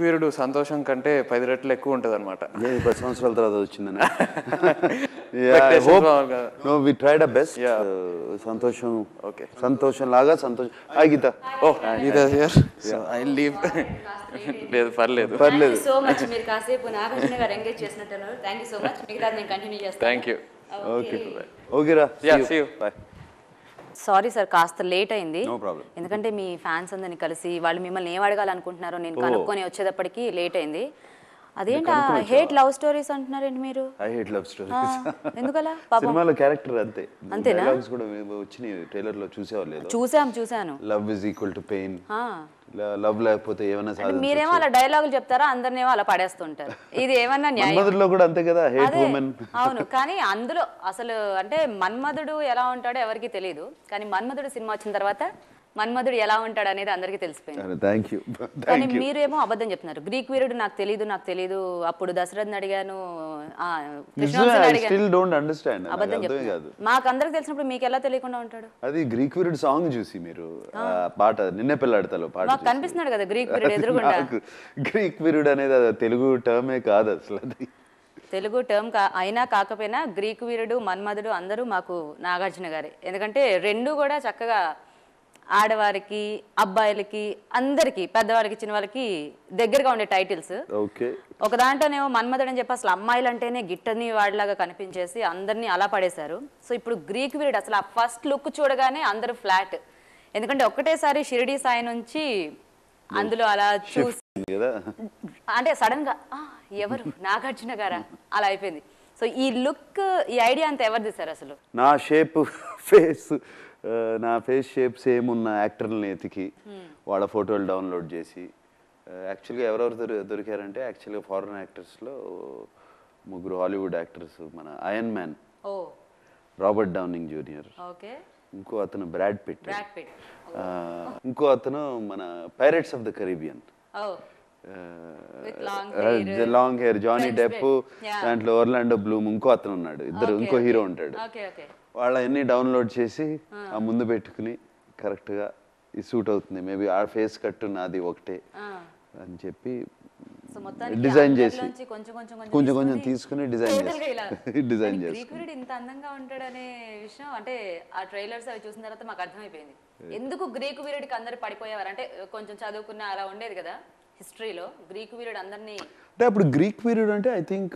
వీరుడు సంతోషం కంటే పది రెట్లు ఎక్కువ ఉంటుంది అనమాట ఏ పది సంవత్సరాల తర్వాత వచ్చిందని Expectations మామూలుగా. No we tried best Yeah. సంతోషం Okay. సంతోషం లాగా సంతోషం hi Geetha oh Geetha here so I leave లేదు పర్లేదు పర్లేదు సో మచ్ మీరు కాసేపు నాగార్జున గారు ఎంగేజ్ చేసినట్టున్నారు థ్యాంక్ యూ సో మచ్ మిగతా నేను కంటిన్యూ చేస్తాను థ్యాంక్ యూ ఓకే ఓకేరా Yeah, see you. Bye sorry sir కాస్త లేట్ అయింది No problem. ఎందుకంటే మీ ఫ్యాన్స్ అందరిని కలిసి వాళ్ళు మిమ్మల్ని ఏం అడగాలనుకుంటున్నారో నేను కనుక్కొని వచ్చేటప్పటికి లేట్ అయింది అదేంటి హేట్ లవ్ స్టోరీస్ అంటున్నారేంటి మీరు I hate love ah, stories ఎందుకలా పాపం సినిమాలో క్యారెక్టర్ అంతే అంతేనా? డైలాగ్స్ కూడా వచ్చినాయి ట్రైలర్ లో చూసేవాళ్ళు లేదు చూసాం చూసాను love is equal to pain ఆ. లవ్ లేకపోతే ఏమైనా అంటే మీరేమో అలా డైలాగులు చెప్తారా అందరినేమో అలా పడేస్తుంటారు ఇది ఏమన్నా న్యాయం మన్మధుల్లో కూడా అంతే కదా హేట్ అదే ఉమెన్ అవును కానీ అందులో అసలు అంటే మన్మధుడు ఎలా ఉంటాడో ఎవరికి తెలియదు కానీ మన్మధుడు సినిమా వచ్చిన తర్వాత మన్మధుడు ఎలా ఉంటాడు అనేది అందరికీ తెలిసిపోయింది థ్యాంక్ యూ కానీ థ్యాంక్ యూ మీరేమో అబద్ధం చెప్తున్నారు గ్రీక్ వీరుడు నాకు తెలియదు నాకు తెలియదు అప్పుడు దశరథ్ని అడిగాను ఆ, కృష్ణవంశీని ఐ అడిగాను స్టిల్ డోంట్ అండర్స్టాండ్ అబద్ధం అర్థమే కాదు చెప్తున్నారు మాకు అందరికి తెలిసినప్పుడు మీకు ఎలా తెలియకుండా ఉంటాడు అది గ్రీక్ వీరుడు సాంగ్ చూసి మీరు ఆ పాట నిన్నే పిల్లాడతాలో పాట మాకు కనిపిస్తున్నాడు కదా గ్రీక్ వీరుడు ఎదురుగుండా నాకు గ్రీక్ వీరుడు అనేది అది తెలుగు టర్మే కాదు అసలు అది తెలుగు టర్మ్ కా అయినా కాకపోయినా గ్రీకు వీరుడు మన్మధుడు అందరూ మాకు నాగార్జున గారే ఎందుకంటే రెండు కూడా చక్కగా ఆడవారికి అబ్బాయిలకి అందరికి పెద్దవాళ్ళకి చిన్న వాళ్ళకి దగ్గరగా ఉండే టైటిల్స్ ఓకే ఒక దాంట్లోనేమో మన్మధుడు అని చెప్పి అసలు అమ్మాయిలు అంటేనే గిట్టని వాడిలాగా కనిపించేసి అందరినీ అలా పడేశారు సో ఇప్పుడు గ్రీక్ వీరుడు అసలు ఆ ఫస్ట్ లుక్ చూడగానే అందరూ ఫ్లాట్ ఎందుకంటే ఒక్కటేసారి షిరిడి సాయి నుంచి అందులో అలా చూసి కదా అంటే సడన్ గా "ఆ, ఎవరు నాగార్జున గారా అలా అయిపోయింది సో ఈ లుక్ ఈ ఐడియా అంతా ఎవరు తీశారు అసలు నా షేప్ ఫేస్ నా ఫేస్ షేప్ సేమ్ ఉన్న యాక్టర్ని ఎతికి వాళ్ళ ఫోటోలు డౌన్లోడ్ చేసి యాక్చువల్గా ఎవరెవరు దొరి దొరికారంటే యాక్చువల్గా ఫారెన్ యాక్టర్స్లో ముగ్గురు హాలీవుడ్ యాక్టర్స్ మన iron man oh Robert Downing Junior okay ఇంకో అతను బ్రాడ్ పిట్ బ్రాడ్ పిట్ ఇంకో అతను మన Pirates of the Caribbean oh With long long hair Johnny French Depp beard. Yeah. దాంట్లో ఓర్లాండో బ్లూమ్ ఇంకో అతను ఉన్నాడు ఇద్దరు ఇంకో హీరో ఉంటాడు ఓకే ఓకే వాళ్ళన్నీ డౌన్లోడ్ చేసి ఆ ముందు పెట్టుకుని కరెక్ట్గా ఈ సూట్ అవుతుంది మేబీ ఆ ఫేస్ కట్టు నాది ఒకటే అని చెప్పి సో మొత్తానికి డిజైన్ చేసి అందరిలోంచి కొంచెం కొంచెం కొంచెం కొంచెం తీసుకుని డిజైన్ Total గా ఇలా. చేసి డిజైన్ కానీ చేసి గ్రీక్ వీరుడు ఇంత అందంగా ఉంటాడనే విషయం అంటే ఆ ట్రైలర్స్ అవి చూసిన తర్వాత మాకు అర్థమైపోయింది ఎందుకు గ్రీకు వీరుడికి అందరు పడిపోయేవారు అంటే కొంచెం చదువుకున్న అలా ఉండేది కదా హిస్టరీలో గ్రీకు వీరుడు అందరినీ అంటే అప్పుడు గ్రీక్ పీరియడ్ అంటే ఐ థింక్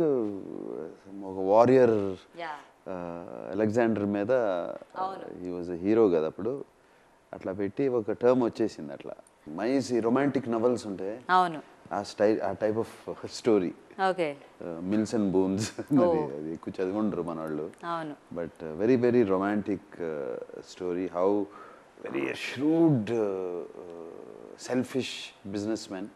ఒక వారియర్ యా అలెగ్జాండర్ మీద ఈ వాజ్ హీరో కదా అప్పుడు అట్లా పెట్టి ఒక టర్మ్ వచ్చేసింది అట్లా మైస్ రొమాంటిక్ నవల్స్ ఉంటాయి అవును ఆ స్టైల్ ఆ type of story okay Mills and Boons అది అది ఎక్కువ చదివిండ్రు మన వాళ్ళు అవును but very very romantic story how very shrewd selfish businessman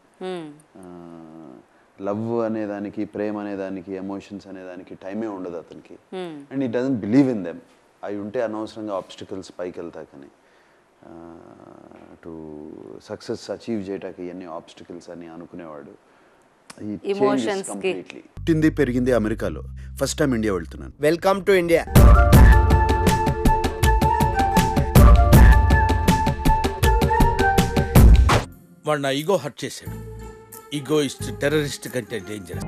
love అనే దానికి ప్రేమ అనే దానికి ఎమోషన్స్ అనే దానికి టైమే ఉండదు అతనికి అండ్ ఈ డజన్ బిలీవ్ ఇన్ దెమ్ అవి ఉంటే అనవసరంగా ఆబ్స్టికల్స్ పైకి వెళ్తాకని టు సక్సెస్ అచీవ్ చేయటానికి ఇవన్నీ ఆబ్స్టికల్స్ అని అనుకునేవాడు Emotions కి. కంప్లీట్లీ పుట్టింది పెరిగింది అమెరికాలో ఫస్ట్ టైం ఇండియా వెళ్తున్నాను వెల్కమ్ టు ఇండియా వాడు నా ఈగో హర్ట్ చేశాడు ఈగోయిస్ట్ టెర్రరిస్ట్ కంటే డేంజర్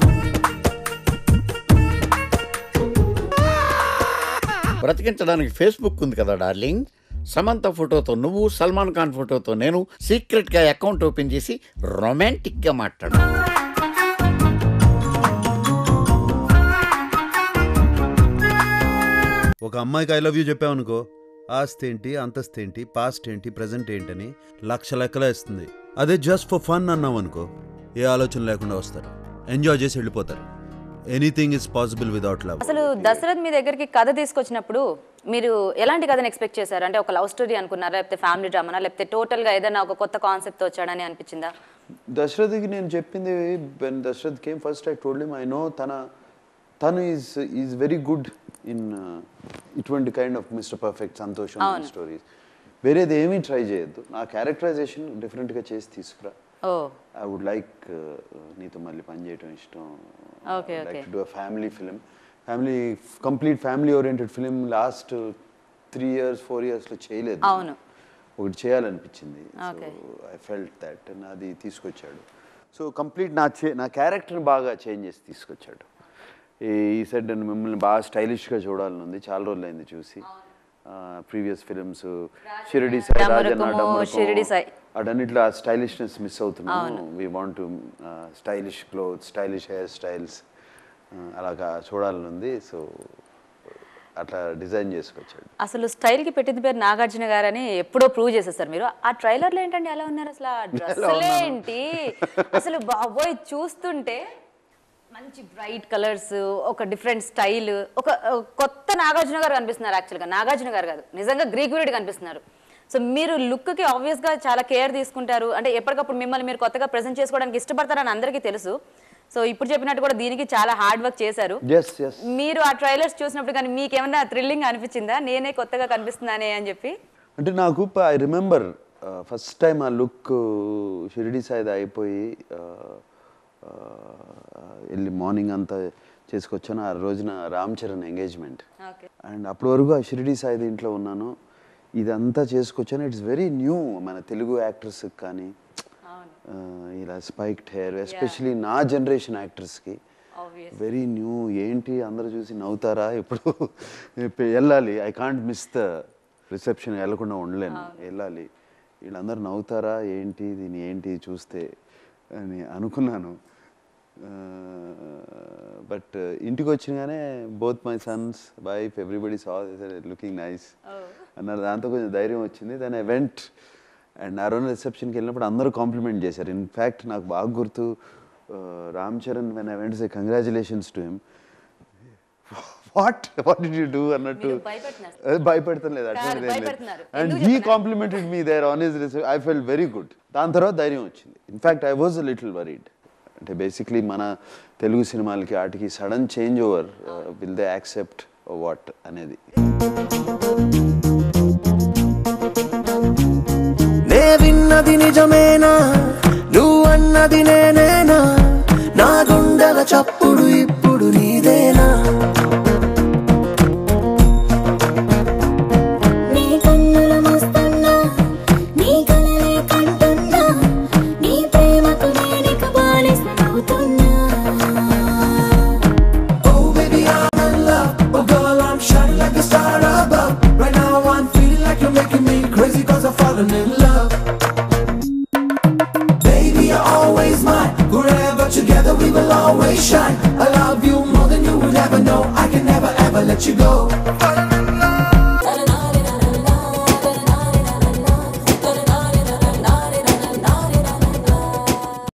బ్రతికించడానికి ఫేస్బుక్ ఉంది కదా డార్లింగ్ సమంత ఫోటోతో నువ్వు సల్మాన్ ఖాన్ ఫోటోతో నేను సీక్రెట్గా అకౌంట్ ఓపెన్ చేసి రొమాంటిక్గా మాట్లాడు ఒక అమ్మాయికి ఐ లవ్ యూ చెప్పావనుకో ఆస్తి ఏంటి అంతస్తు ఏంటి పాస్ట్ ఏంటి ప్రజెంట్ ఏంటని లక్ష లెక్కలా ఇస్తుంది అదే జస్ట్ ఫర్ ఫన్ అన్నావు అనుకో ఏ ఆలోచన లేకుండా వస్తారు ఎంజాయ్ చేసి వెళ్ళిపోతారు anything is possible without love అసలు దశరథ్ మీ దగ్గరికి కథ తీసుకొచ్చినప్పుడు మీరు ఎలాంటి కథను ఎక్స్పెక్ట్ చేశారు అంటే ఒక లవ్ స్టోరీ అనుకున్నారా లేకపోతే ఫ్యామిలీ డ్రామానా లేకపోతే టోటల్ గా ఏదైనా ఒక కొత్త కాన్సెప్ట్ వచ్చాడని అనిపించిందా దశరథ్కి నేను చెప్పింది when Dasarath came first I told him I know తన తను is is very good in ఇటువంటి కైండ్ ఆఫ్ మిస్టర్ పర్ఫెక్ట్ సంతోషం స్టోరీస్ వేరేది ఏమీ ట్రై చేయొద్దు నా క్యారెక్టరైజేషన్ డిఫరెంట్గా చేసి తీసుకురా ఓ ఐ వుడ్ లైక్ నీతో మళ్ళీ పని చేయడం ఇష్టం Okay, like okay. To do a family film family complete family oriented film last three years four ఇయర్స్లో చేయలేదు అవును. ఒకటి చేయాలనిపించింది Okay. ఐ ఫెల్ట్ దట్ అది తీసుకొచ్చాడు సో కంప్లీట్ నా చే నా క్యారెక్టర్ని బాగా చేంజ్ చేసి తీసుకొచ్చాడు ఈ ఈ సెడ్ మిమ్మల్ని బాగా స్టైలిష్గా చూడాలని ఉంది చాలా రోజులైంది చూసి ప్రీవియస్ ఫిలిమ్స్ షిరిడి సాయి రాజన్న డమరుకము, షిరిడి సాయి. అటన్నిట్లో ఆ స్టైలిష్నెస్ మిస్ అవుతున్నాము we want to stylish cloth stylish hair styles అలాగా చూడాలని ఉంది సో అట్లా డిజైన్ చేసుకొచ్చాడు అసలు స్టైల్ కి పెట్టింది పేరు నాగార్జున గారు అని ఎప్పుడో ప్రూవ్ చేసేసారు మీరు ఆ ట్రైలర్ లో ఏంటండి ఎలా ఉన్నారు అసలు ఆ డ్రెస్సులు ఏంటి అసలు బాబోయ్ చూస్తుంటే మంచి బ్రైట్ కలర్స్ ఒక డిఫరెంట్ స్టైల్ ఒక ఒక కొత్త నాగార్జున గారు కనిపిస్తున్నారు యాక్చువల్గా నాగార్జున గారు కాదు నిజంగా గ్రీక్ వీరుడు కనిపిస్తున్నారు సో మీరు లుక్కి ఆబ్వియస్గా చాలా కేర్ తీసుకుంటారు అంటే ఎప్పటికప్పుడు మిమ్మల్ని మీరు కొత్తగా ప్రజెంట్ చేసుకోవడానికి ఇష్టపడతారని అందరికీ తెలుసు సో ఇప్పుడు చెప్పినట్టు కూడా దీనికి చాలా హార్డ్ వర్క్ చేశారు ఎస్ ఎస్ మీరు ఆ ట్రైలర్స్ చూసినప్పుడు కానీ మీకు ఏమన్నా థ్రిల్లింగ్ అనిపించిందా నేనే కొత్తగా కనిపిస్తున్నానే అని చెప్పి అంటే నాకు ఐ రిమెంబర్ ఫస్ట్ టైం ఆ లుక్ షిరిడి సాయిది అయిపోయి ఆ, ఆ, వెళ్ళి మార్నింగ్ అంతా చేసుకొచ్చాను ఆ రోజున Ram Charan engagement okay and అప్పటి వరకు ఆ షిరిడి సాయి దీంట్లో ఉన్నాను ఇదంతా చేసుకొచ్చాను ఇట్స్ వెరీ న్యూ మన తెలుగు యాక్టర్స్కి కానీ ఆ, ఇలా స్పైక్డ్ హెయిర్ ఎస్పెషలీ నా జనరేషన్ యాక్టర్స్కి ఆబ్వియస్ వెరీ న్యూ ఏంటి అందరూ చూసి నవ్వుతారా ఇప్పుడు ఇప్పుడు వెళ్ళాలి I can't miss the reception వెళ్ళకుండా ఉండలేను వెళ్ళాలి వీళ్ళందరూ నవ్వుతారా ఏంటి దీని ఏంటి చూస్తే అని అనుకున్నాను బట్ ఇంటికి వచ్చినగానే both my sons wife everybody saw looking nice అన్నారు దాంతో కొంచెం ధైర్యం వచ్చింది దాని ఐ వెంట్ అండ్ ఆ రోజు రిసెప్షన్కి వెళ్ళినప్పుడు అందరూ కాంప్లిమెంట్ చేశారు ఇన్ఫ్యాక్ట్ నాకు బాగా గుర్తు Ram Charan when I went say congratulations to him what what do you do అన్నట్టు మీరు భయపెడుతున్నారు. ఏ, భయపెడతాం లేదు కాదు, అట్లా భయపెడుతున్నారు. అండ్ ఎందుకు హీ చెప్పనా? Complimented me there on his I fell very good దాని తర్వాత ధైర్యం వచ్చింది in fact I was little worried అంటే బేసిక్లీ మన తెలుగు సినిమాలకి వాటికి sudden change over will they accept what అనేది నే విన్నది నిజమే